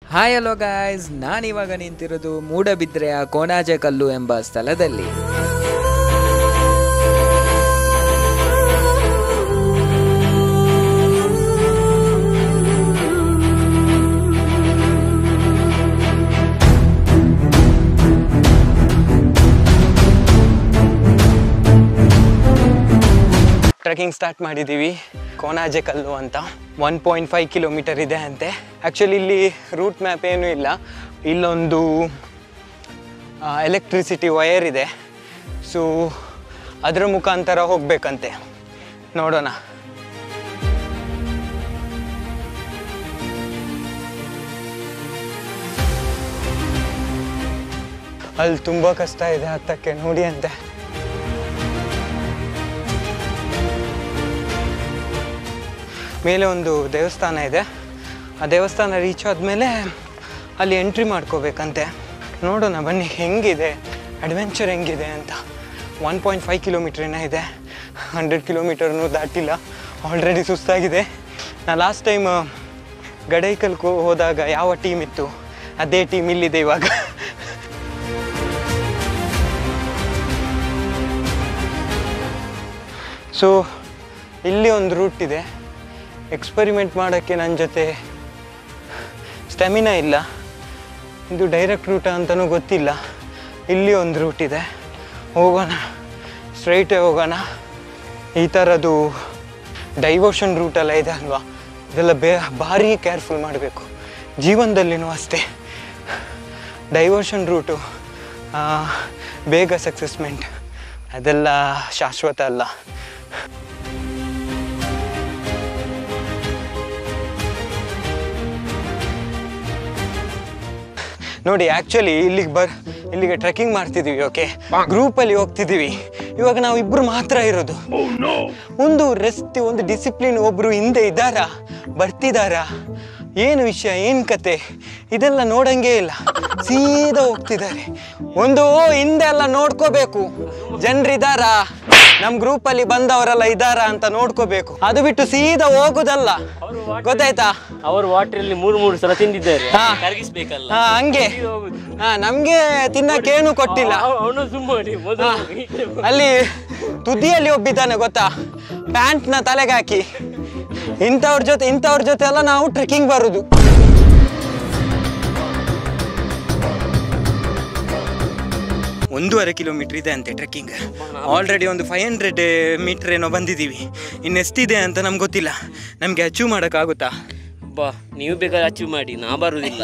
Hi hello guys ನಾನಿವಾಗ ನಿಂತಿರೋದು ಮೂಡಬಿದ್ರೆಯ ಕೋನಾಜೆ ಕಲ್ಲು ಎಂಬ ಸ್ಥಳದಲ್ಲಿ ಟ್ರೆಕಿಂಗ್ ಸ್ಟಾರ್ಟ್ ಮಾಡಿದ್ದೀವಿ ಕೋನಾಜೆ ಕಲ್ಲು ಅಂತ ಒನ್ ಪಾಯಿಂಟ್ ಫೈವ್ ಕಿಲೋಮೀಟರ್ ಇದೆ ಅಂತೆ ಆ್ಯಕ್ಚುಲಿ ಇಲ್ಲಿ ರೂಟ್ ಮ್ಯಾಪ್ ಏನೂ ಇಲ್ಲ ಇಲ್ಲೊಂದು ಎಲೆಕ್ಟ್ರಿಸಿಟಿ ವಯರ್ ಇದೆ ಸೊ ಅದರ ಮುಖಾಂತರ ಹೋಗಬೇಕಂತೆ ನೋಡೋಣ ಅಲ್ಲಿ ತುಂಬ ಕಷ್ಟ ಇದೆ ಹತ್ತಕ್ಕೆ ನೋಡಿ ಅಂತೆ ಮೇಲೆ ಒಂದು ದೇವಸ್ಥಾನ ಇದೆ ಆ ದೇವಸ್ಥಾನ ರೀಚ್ ಆದಮೇಲೆ ಅಲ್ಲಿ ಎಂಟ್ರಿ ಮಾಡ್ಕೋಬೇಕಂತೆ ನೋಡೋಣ ಬನ್ನಿ ಹೆಂಗಿದೆ ಅಡ್ವೆಂಚರ್ ಹೆಂಗಿದೆ ಅಂತ ಒನ್ ಪಾಯಿಂಟ್ ಫೈವ್ ಕಿಲೋಮೀಟ್ರಿನ ಇದೆ ಹಂಡ್ರೆಡ್ ಕಿಲೋಮೀಟರ್ನೂ ದಾಟಿಲ್ಲ ಆಲ್ರೆಡಿ ಸುಸ್ತಾಗಿದೆ ನಾ ಲಾಸ್ಟ್ ಟೈಮ್ ಗಡೈಕಲ್ಗೆ ಹೋದಾಗ ಯಾವ ಟೀಮ್ ಇತ್ತು ಅದೇ ಟೀಮ್ ಇಲ್ಲಿದೆ ಇವಾಗ ಸೊ ಇಲ್ಲಿ ಒಂದು ರೂಟ್ ಇದೆ ಎಕ್ಸ್ಪರಿಮೆಂಟ್ ಮಾಡೋಕ್ಕೆ ನನ್ನ ಜೊತೆ ಸ್ಟೆಮಿನಾ ಇಲ್ಲ ಇದು ಡೈರೆಕ್ಟ್ ರೂಟ ಅಂತಲೂ ಗೊತ್ತಿಲ್ಲ ಇಲ್ಲಿ ಒಂದು ರೂಟ್ ಇದೆ ಹೋಗೋಣ ಸ್ಟ್ರೈಟೇ ಹೋಗೋಣ ಈ ಥರದ್ದು ಡೈವರ್ಷನ್ ರೂಟೆಲ್ಲ ಇದೆ ಅಲ್ವಾ ಇದೆಲ್ಲ ಬೇ ಭಾರಿ ಕೇರ್ಫುಲ್ ಮಾಡಬೇಕು ಜೀವನದಲ್ಲಿನೂ ಅಷ್ಟೇ ಡೈವರ್ಷನ್ ರೂಟು ಬೇಗ ಸಕ್ಸಸ್ಮೆಂಟ್ ಅದೆಲ್ಲ ಶಾಶ್ವತ ಅಲ್ಲ ನೋಡಿ ಆ್ಯಕ್ಚುಲಿ ಇಲ್ಲಿಗೆ ಬರ್ ಇಲ್ಲಿಗೆ ಟ್ರೆಕ್ಕಿಂಗ್ ಮಾಡ್ತಿದ್ದೀವಿ ಓಕೆ ಗ್ರೂಪಲ್ಲಿ ಹೋಗ್ತಿದ್ದೀವಿ ಇವಾಗ ನಾವು ಇಬ್ಬರು ಮಾತ್ರ ಇರೋದು ಒಂದು ರೆಸ್ಟ್ ಒಂದು ಡಿಸಿಪ್ಲಿನ್ ಒಬ್ಬರು ಹಿಂದೆ ಇದ್ದಾರಾ ಬರ್ತಿದ್ದಾರಾ ಏನು ವಿಷಯ ಏನು ಕತೆ ಇದೆಲ್ಲ ನೋಡಂಗೇ ಇಲ್ಲ ಸೀದಾ ಹೋಗ್ತಿದ್ದಾರೆ ಒಂದು ಹಿಂದೆ ಎಲ್ಲ ನೋಡ್ಕೋಬೇಕು ಜನರಿದ್ದಾರಾ ನಮ್ಮ ಗ್ರೂಪಲ್ಲಿ ಬಂದವರೆಲ್ಲ ಇದ್ದಾರಾ ಅಂತ ನೋಡ್ಕೋಬೇಕು ಅದು ಬಿಟ್ಟು ಸೀದಾ ಹೋಗುದಲ್ಲ ಗೊತ್ತಾಯ್ತಾ ಅವರು ವಾಟರ್ ಮೂರು ಮೂರು ಸಲ ತಿಂದಿದ್ದಾರೆ ಹಾ. ಕರಗಿಸ್ಬೇಕಲ್ಲ ಹಾ ಹಂಗೆ ಹೋಗುದು ಹಾ ನಮ್ಗೆ ತಿನ್ನಕ್ಕೇನು ಕೊಟ್ಟಿಲ್ಲ ಅವನು ಸುಮ್ಮನೆ ಮೊದಲು ಈ ಕಡೆ ಬಾ. ಅಲ್ಲಿ ತುದಿಯಲ್ಲಿ ಒಬ್ಬಿದ್ದಾನೆ ಗೊತ್ತಾ ಪ್ಯಾಂಟ್ನ ತಲೆಗೆ ಹಾಕಿ ಇಂಥವ್ರ ಜೊತೆ ಇಂಥವ್ರ ಜೊತೆ ಎಲ್ಲ ನಾವು ಟ್ರೆಕ್ಕಿಂಗ್ ಬರುದು ಒಂದೂವರೆ ಕಿಲೋಮೀಟರ್ ಇದೆ ಅಂತೆ ಟ್ರೆಕ್ಕಿಂಗ್ ಆಲ್ರೆಡಿ ಒಂದು ಫೈವ್ ಹಂಡ್ರೆಡ್ ಮೀಟರ್ ಏನೋ ಬಂದಿದ್ದೀವಿ ಇನ್ನೆಷ್ಟಿದೆ ಅಂತ ನಮ್ಗೆ ಗೊತ್ತಿಲ್ಲ ನಮಗೆ ಅಚೀವ್ ಮಾಡೋಕ್ಕಾಗುತ್ತಾ ಬಾ ನೀವು ಬೇಕಾದ್ರೆ ಅಚೀವ್ ಮಾಡಿ ನಾ ಬರುದಿಲ್ಲ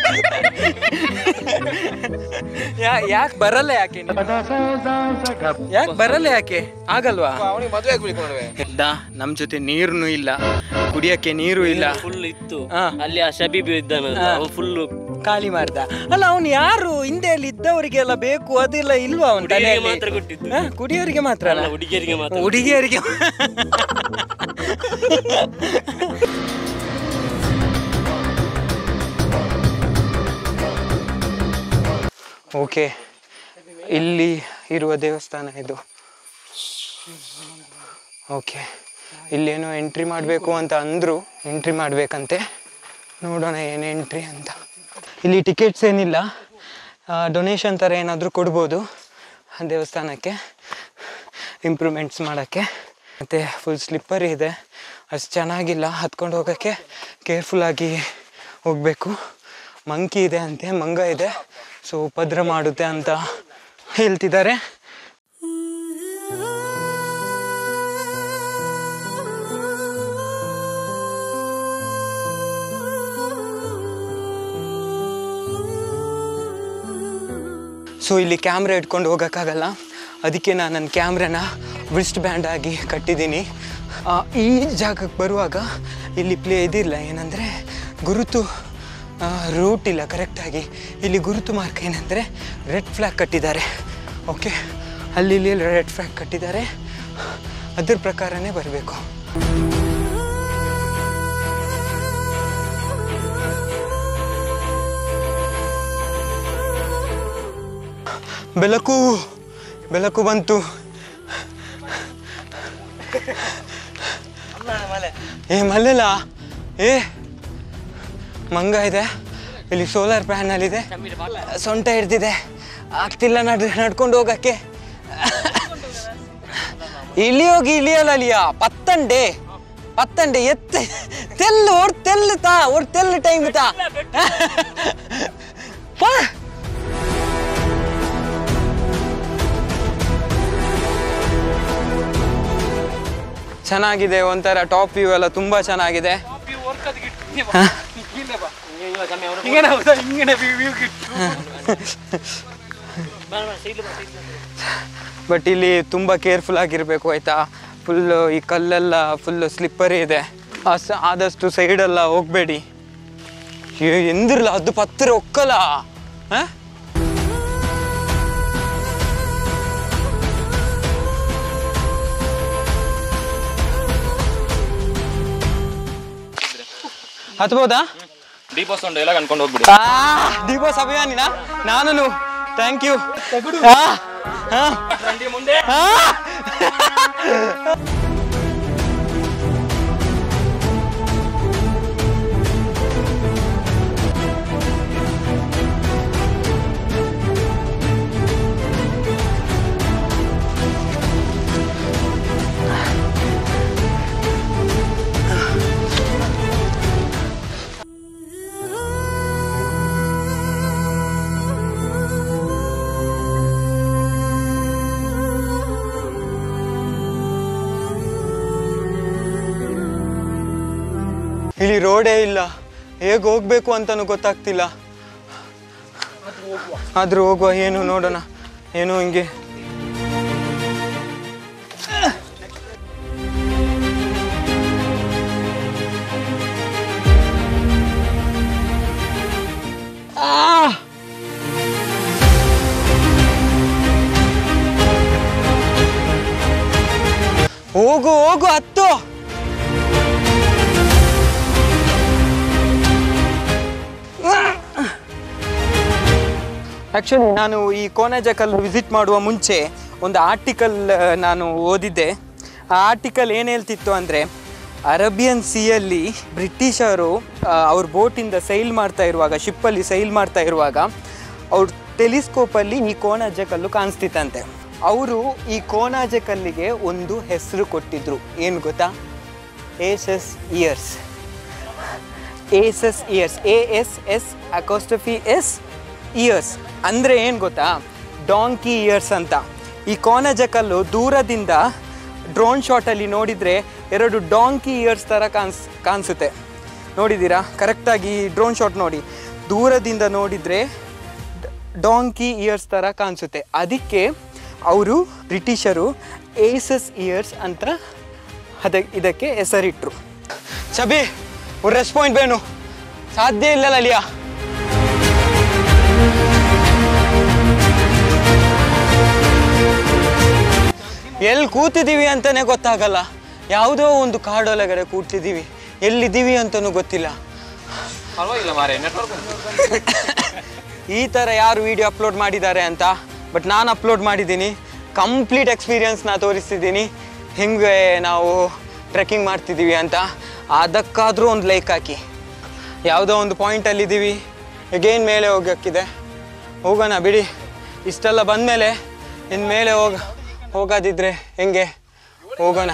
ಯಾಕೆ ಬರಲ್ಲ ಯಾಕೆ ಯಾಕೆ ಬರಲ್ಲ ಯಾಕೆ ಆಗಲ್ವಾ ಎದ್ದ ನಮ್ ಜೊತೆ ನೀರ್ನು ಇಲ್ಲ ಕುಡಿಯಕ್ಕೆ ನೀರು ಇಲ್ಲ ಫುಲ್ ಇತ್ತು ಹಾ. ಅಲ್ಲಿ ಆ ಶಬೀಬ್ ಇದ್ದಾನಲ್ಲ ಹಾ. ಅವನು ಫುಲ್ ಖಾಲಿ ಮಾಡ್ದ ಅಲ್ಲ ಅವನು ಯಾರು ಹಿಂದೆಯಲ್ಲಿ ಇದ್ದವರಿಗೆಲ್ಲ ಬೇಕು ಅದಿಲ್ಲ ಇಲ್ವಾ ಅವನ ಹುಡುಗಿಯರಿಗೆ ಮಾತ್ರ ಕೊಟ್ಟಿದ್ದು ಕುಡಿಯೋರಿಗೆ ಮಾತ್ರ ಅಲ್ಲ ಹುಡುಗಿಯರಿಗೆ ಮಾತ್ರ ಹುಡುಗಿಯರಿಗೆ ಓಕೆ ಇಲ್ಲಿ ಇರುವ ದೇವಸ್ಥಾನ ಇದು ಓಕೆ ಇಲ್ಲೇನೋ ಎಂಟ್ರಿ ಮಾಡಬೇಕು ಅಂತ ಅಂದರು ಎಂಟ್ರಿ ಮಾಡಬೇಕಂತೆ ನೋಡೋಣ ಏನು ಎಂಟ್ರಿ ಅಂತ ಇಲ್ಲಿ ಟಿಕೆಟ್ಸ್ ಏನಿಲ್ಲ ಡೊನೇಷನ್ ಥರ ಏನಾದರೂ ಕೊಡ್ಬೋದು ಆ ದೇವಸ್ಥಾನಕ್ಕೆ ಇಂಪ್ರೂವ್ಮೆಂಟ್ಸ್ ಮಾಡೋಕ್ಕೆ ಮತ್ತು ಫುಲ್ ಸ್ಲಿಪ್ಪರ್ ಇದೆ ಅಷ್ಟು ಚೆನ್ನಾಗಿಲ್ಲ ಹತ್ಕೊಂಡು ಹೋಗೋಕ್ಕೆ ಕೇರ್ಫುಲ್ಲಾಗಿ ಹೋಗಬೇಕು ಮಂಕಿ ಇದೆ ಅಂತೆ ಮಂಗ ಇದೆ ಸೊ ಉಪದ್ರ ಮಾಡುತ್ತೆ ಅಂತ ಹೇಳ್ತಿದ್ದಾರೆ ಸೊ ಇಲ್ಲಿ ಕ್ಯಾಮ್ರಾ ಇಟ್ಕೊಂಡು ಹೋಗೋಕ್ಕಾಗಲ್ಲ ಅದಕ್ಕೆ ನಾನು ನನ್ನ ಕ್ಯಾಮ್ರಾನ ವಿಸ್ಟ್ ಬ್ಯಾಂಡ್ ಆಗಿ ಕಟ್ಟಿದ್ದೀನಿ ಆ, ಈ ಜಾಗಕ್ಕೆ ಬರುವಾಗ ಇಲ್ಲಿ ಪ್ಲೇ ಇದಿಲ್ಲ ಏನಂದರೆ ಗುರುತು ರೂಟ್ ಇಲ್ಲ ಕರೆಕ್ಟಾಗಿ ಇಲ್ಲಿ ಗುರುತು ಮಾರ್ಕ್ ಏನಂದರೆ ರೆಡ್ ಫ್ಲ್ಯಾಗ್ ಕಟ್ಟಿದ್ದಾರೆ ಓಕೆ ಅಲ್ಲಿ ಇಲ್ಲಿ ರೆಡ್ ಫ್ಲ್ಯಾಗ್ ಕಟ್ಟಿದ್ದಾರೆ ಅದ್ರ ಪ್ರಕಾರನೇ ಬರಬೇಕು ಬೆಳಕು ಬೆಳಕು ಬಂತು ಏ ಮಲ್ಲೆಲ್ಲ ಏ ಮಂಗ ಇದೆ ಇಲ್ಲಿ ಸೋಲಾರ್ ಪ್ಯಾನಲ್ ಇದೆ ಸೊಂಟ ಹಿಡ್ದಿದೆ ಆಗ್ತಿಲ್ಲ ನಡ್ ನಡ್ಕೊಂಡು ಹೋಗಕ್ಕೆ ಇಲ್ಲಿ ಹೋಗಿ ಇಳಿಯಲ್ಲ ಅಲಿಯ ಪತ್ತಂಡೆ ಪತ್ತಂಡೆ ಎತ್ತ ತೆಲ್ಲು ಒಡ್ ತೆಲ್ಲು ತಾ ಒಡ್ ತೆಲ್ಲು ಟೈಮ್ ತಾ ಪಾ ಚೆನ್ನಾಗಿದೆ ಒಂಥರ ಟಾಪ್ ವ್ಯೂ ಎಲ್ಲ ತುಂಬಾ ಚೆನ್ನಾಗಿದೆ ಬಟ್ ಇಲ್ಲಿ ತುಂಬ ಕೇರ್ಫುಲ್ ಆಗಿರಬೇಕು ಆಯ್ತಾ ಫುಲ್ಲು ಈ ಕಲ್ಲೆಲ್ಲ ಫುಲ್ಲು ಸ್ಲಿಪ್ಪರಿ ಇದೆ ಅಸ್- ಆದಷ್ಟು ಸೈಡೆಲ್ಲ ಹೋಗಬೇಡಿ ಎಂದಿರಲ್ಲ ಅದು ಪತ್ತರ ಒಕ್ಕಲ ಆ? ಹತ್ಬೋದಾ ದೀಪೋಸ್ ಒಂದು ಎಲ್ಲ ಅನ್ಕೊಂಡು ಹೋಗ್ಬಿಡಿ ದೀಪೋಸ್ ಅಭಿಯಾನಿನ ನಾನು ಥ್ಯಾಂಕ್ ಯು ಮುಂದೆ ಇಲ್ಲಿ ರೋಡೇ ಇಲ್ಲ ಹೇಗೆ ಹೋಗ್ಬೇಕು ಅಂತಾನು ಗೊತ್ತಾಗ್ತಿಲ್ಲ ಆದ್ರೂ ಹೋಗುವ ಏನು ನೋಡೋಣ ಏನು ಹಿಂಗೆ ಆ! ಹೋಗು ಹೋಗು ಹತ್ತು ಆ್ಯಕ್ಚುಲಿ ನಾನು ಈ ಕೋನೆಜಕಲ್ ವಿಸಿಟ್ ಮಾಡುವ ಮುಂಚೆ ಒಂದು ಆರ್ಟಿಕಲ್ ನಾನು ಓದಿದ್ದೆ ಆ ಆರ್ಟಿಕಲ್ ಏನು ಹೇಳ್ತಿತ್ತು ಅಂದರೆ ಅರಬಿಯನ್ ಸಿಯಲ್ಲಿ ಬ್ರಿಟಿಷರು ಅವ್ರ ಬೋಟಿಂದ ಸೈಲ್ ಮಾಡ್ತಾ ಇರುವಾಗ ಶಿಪ್ಪಲ್ಲಿ ಸೈಲ್ ಮಾಡ್ತಾ ಇರುವಾಗ ಅವ್ರ ಟೆಲಿಸ್ಕೋಪಲ್ಲಿ ಈ ಕೋಣಾಜ ಕಲ್ಲು ಕಾಣಿಸ್ತಿತ್ತಂತೆ ಅವರು ಈ ಕೋಣಾಜ ಕಲ್ಲಿಗೆ ಒಂದು ಹೆಸರು ಕೊಟ್ಟಿದ್ರು ಏನು ಗೊತ್ತಾ S S years S S years A S S ಅಕೋಸ್ಟಫಿ ಎಸ್ ಇಯರ್ಸ್ ಅಂದರೆ ಏನು ಗೊತ್ತಾ ಡಾಂಕಿ ಇಯರ್ಸ್ ಅಂತ ಈ ಕೋನಜ ಕಲ್ಲು ದೂರದಿಂದ ಡ್ರೋನ್ ಶಾಟಲ್ಲಿ ನೋಡಿದರೆ ಎರಡು ಡಾಂಕಿ ಇಯರ್ಸ್ ಥರ ಕಾಣಿಸ್ ಕಾಣಿಸುತ್ತೆ ನೋಡಿದ್ದೀರಾ ಕರೆಕ್ಟಾಗಿ ಡ್ರೋನ್ ಶಾಟ್ ನೋಡಿ ದೂರದಿಂದ ನೋಡಿದರೆ ಡಾಂಕಿ ಇಯರ್ಸ್ ಥರ ಕಾಣಿಸುತ್ತೆ ಅದಕ್ಕೆ ಅವರು ಬ್ರಿಟಿಷರು ಏಸಸ್ ಇಯರ್ಸ್ ಅಂತ ಅದ ಇದಕ್ಕೆ ಹೆಸರಿಟ್ರು ಚಬಿ ಒಂದು ರೆಸ್ಟ್ ಪಾಯಿಂಟ್ ಬೇನು ಸಾಧ್ಯ ಇಲ್ಲಲ್ಲ ಅಲಿಯಾ ಎಲ್ಲಿ ಕೂತಿದ್ದೀವಿ ಅಂತಾನೆ ಗೊತ್ತಾಗಲ್ಲ ಯಾವುದೋ ಒಂದು ಕಾಡೊಳಗಡೆ ಕೂತಿದ್ದೀವಿ ಎಲ್ಲಿದ್ದೀವಿ ಅಂತಲೂ ಗೊತ್ತಿಲ್ಲ ಪರವಾಗಿಲ್ಲ ಮಾರೆ ನೆಟ್ವರ್ಕ್ ಈ ಥರ ಯಾರು ವಿಡಿಯೋ ಅಪ್ಲೋಡ್ ಮಾಡಿದ್ದಾರೆ ಅಂತ ಬಟ್ ನಾನು ಅಪ್ಲೋಡ್ ಮಾಡಿದ್ದೀನಿ ಕಂಪ್ಲೀಟ್ ಎಕ್ಸ್ಪೀರಿಯನ್ಸ್ನ ತೋರಿಸ್ತಿದ್ದೀನಿ ಹೆಂಗೆ ನಾವು ಟ್ರೆಕ್ಕಿಂಗ್ ಮಾಡ್ತಿದ್ದೀವಿ ಅಂತ ಅದಕ್ಕಾದರೂ ಒಂದು ಲೈಕ್ ಹಾಕಿ ಯಾವುದೋ ಒಂದು ಪಾಯಿಂಟಲ್ಲಿದ್ದೀವಿ ಎಗೇನ್ ಮೇಲೆ ಹೋಗೋಕ್ಕಿದೆ ಹೋಗೋಣ ಬಿಡಿ ಇಷ್ಟೆಲ್ಲ ಬಂದಮೇಲೆ ಇನ್ನು ಮೇಲೆ ಹೋಗ ಹೋಗೋದಿದ್ರೆ ಹೆಂಗೆ ಹೋಗೋಣ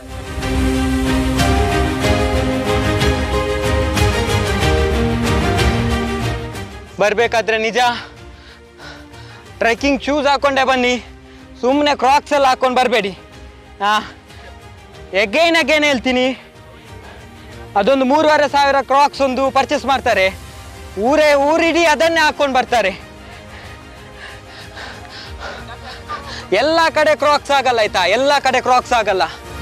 ಬರಬೇಕಾದ್ರೆ ನಿಜ ಟ್ರೆಕ್ಕಿಂಗ್ ಶೂಸ್ ಹಾಕೊಂಡೆ ಬನ್ನಿ ಸುಮ್ಮನೆ ಕ್ರಾಕ್ಸ್ ಎಲ್ಲ ಹಾಕೊಂಡು ಬರಬೇಡಿ ಹಾಂ ಎಗೈನ್ ಅಗೈನ್ ಹೇಳ್ತೀನಿ ಅದೊಂದು ಮೂರುವರೆ ಸಾವಿರ ಕ್ರಾಕ್ಸ್ ಒಂದು ಪರ್ಚೇಸ್ ಮಾಡ್ತಾರೆ ಊರೇ ಊರಿಡೀ ಅದನ್ನೇ ಹಾಕೊಂಡು ಬರ್ತಾರೆ ಎಲ್ಲ ಕಡೆ ಕ್ರಾಕ್ಸ್ ಆಗಲ್ಲ ಆಯ್ತಾ ಎಲ್ಲ ಕಡೆ ಕ್ರಾಕ್ಸ್ ಆಗಲ್ಲ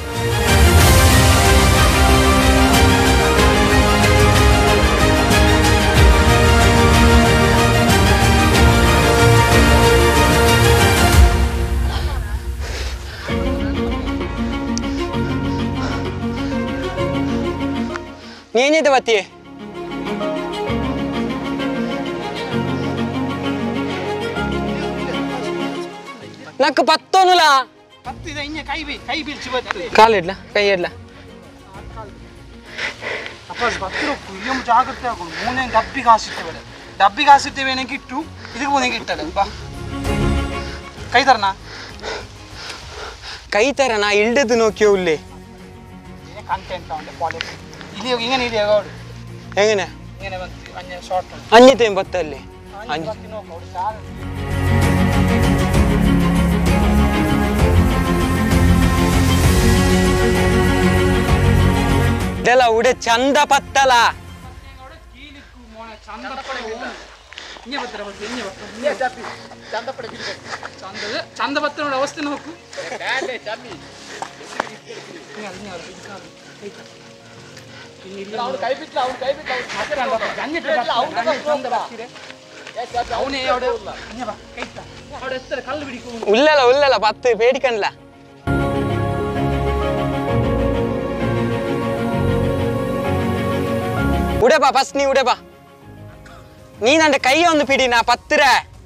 ನೀನಿದೆ ಬತ್ತಿ ನಕ್ಕ ಪತ್ತೋನುಲ ಹತ್ತಿದ ಇನ್ನೆ ಕೈ ಬಿ ಕೈ ಬೀಳ್ಸಿ ಬರ್ತದೆ ಕಾಲಿಡ್ಲ ಕೈ ಇಡ್ಲ ಅಪ್ಪ ಬತ್ತಿರ ಕುಯ್ಯಂ ಜಾಗ್ರತೆ ಆಗೋದು ಮೂನೆ ದಪ್ಪಿ ಕಾಸಿತ್ತು ಬೇಡ ಡಬ್ಬಿಗೆ ಹಾಸಿರ್ತೇವೆ ಏನಕ್ಕೆ ಇಟ್ಟು ಇದಕ್ಕೆ ಬಂದಂಗೆ ಇಟ್ಟದೆ ಬಾ ಕೈ ತರನಾ ಕೈ ತರ ನಾ ಇಲ್ಡದು ನೋಕಿಯೋ ಉಲ್ಲಿ ಕಂಟೆಂಟ್ ಅವൻ്റെ ಕ್ವಾಲಿಟಿ ಇಲ್ಲಿ ಹೋಗಿ ಹಿಂಗೆ ಇದೆಯಾ ಅವಳು ಹೆಂಗನೆ ಹಿಂಗೆ ಬಂತು ಅಂಜೆ ಶಾರ್ಟ್ ಅಂಜಿತೆ ಬತ್ತ ಅಲ್ಲಿ ಅಂಜಿ ಅಂಜೆ ನೋಕು ಅವಳು ಸಾಲ ಇದೆಲ್ಲ ಉಡೆ ಚಂದ ಪತ್ತಲ ಹಿಂಗೆ ಬರ್ತಾರೆ ಬರ್ತಾರೆ ಹಿಂಗೆ ಬರ್ತಾರೆ ಚಂದ ಪಡೆ ಚಂದದ ಚಂದ ಬರ್ತಾರೆ ನೋಡಿ ಅವಸ್ಥೆ ನೋಕು ಅವನೇ ಅವಡೆ ಹಿಂಗೆ ಬಾ ಕೈ ತ ಅವಡೆ ಎತ್ತಾರೆ ಕಲ್ಲು ಬಿಡಿಕೊ ഉള്ളല ഉള്ളല പത്ത് പേടിക്കണില്ല ഉടേപ്പാ ഫസ്റ്റ് നീ ഉടേപ്പാ നീ നിന്റെ കൈ ഒന്ന് പിടി നാ പത്തിര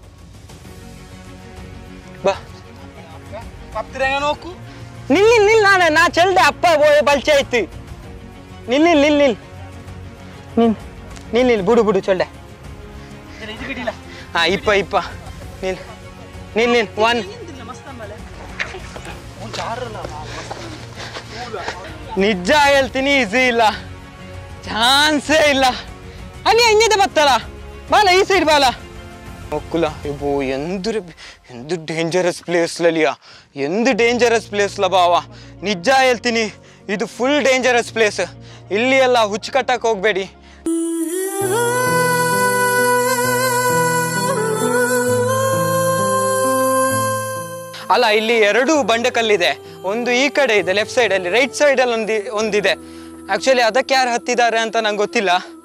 ബಾ ಪತ್ತಿರ ಹೆಂಗೆ ನೋಕು ನಿಲ್ ನಿಲ್ ನಿಲ್ ನಾನು ನಾ ಚೆಲ್ದೆ ಅಪ್ಪ ಹೋಯ್ ಬಲ್ಚೆ ಆಯ್ತು ನಿಲ್ ನಿಲ್ ನಿಲ್ ನಿಲ್ ನಿಲ್ ನಿಲ್ ನಿಲ್ ಬುಡು ಬುಡು ಚೊಲ್ಡೆ ಇದು ಬಿಡಿಲ್ಲ ಹಾ ಇಪ್ಪ ಇಪ್ಪ ನಿಲ್ ನಿಲ್ ನಿಲ್ ಒನ್ ನಿಜ ಹೇಳ್ತೀನಿ ಈಸಿ ಇಲ್ಲ ಚಾನ್ಸೇ ಇಲ್ಲ ಅಲ್ಲಿ ಹೆಂಗಿದೆ ಬತ್ತಲ್ಲ ಬಾಲ ಈ ಸೈಡ್ ಬಾಲ ఒక్కుల ఇబ్బో ఎందు ఎందు ಡೇಂಜರಸ್ ಪ್ಲೇಸ್ಲಲ್ಲಿಯ ಎಂದು ಡೇಂಜರಸ್ ಪ್ಲೇಸ್ಲ ಬಾವ ನಿಜ ಹೇಳ್ತೀನಿ ಇದು ಫುಲ್ ಡೇಂಜರಸ್ ಪ್ಲೇಸ್ ಇಲ್ಲಿ ಎಲ್ಲ ಹುಚ್ಚು ಕಟ್ಟಕ್ಕೆ ಹೋಗ್ಬೇಡಿ ಅಲ್ಲ ಇಲ್ಲಿ ಎರಡು ಬಂಡೆಕಲ್ಲಿದೆ ಒಂದು ಈ ಕಡೆ ಇದೆ ಲೆಫ್ಟ್ ಸೈಡ್ ಅಲ್ಲಿ ರೈಟ್ ಸೈಡ್ ಅಲ್ಲಿ ಒಂದು ಒಂದಿದೆ ಆಕ್ಚುಲಿ ಅದಕ್ಕೆ ಯಾರು ಹತ್ತಿದ್ದಾರೆ ಅಂತ ನಂಗೆ ಗೊತ್ತಿಲ್ಲ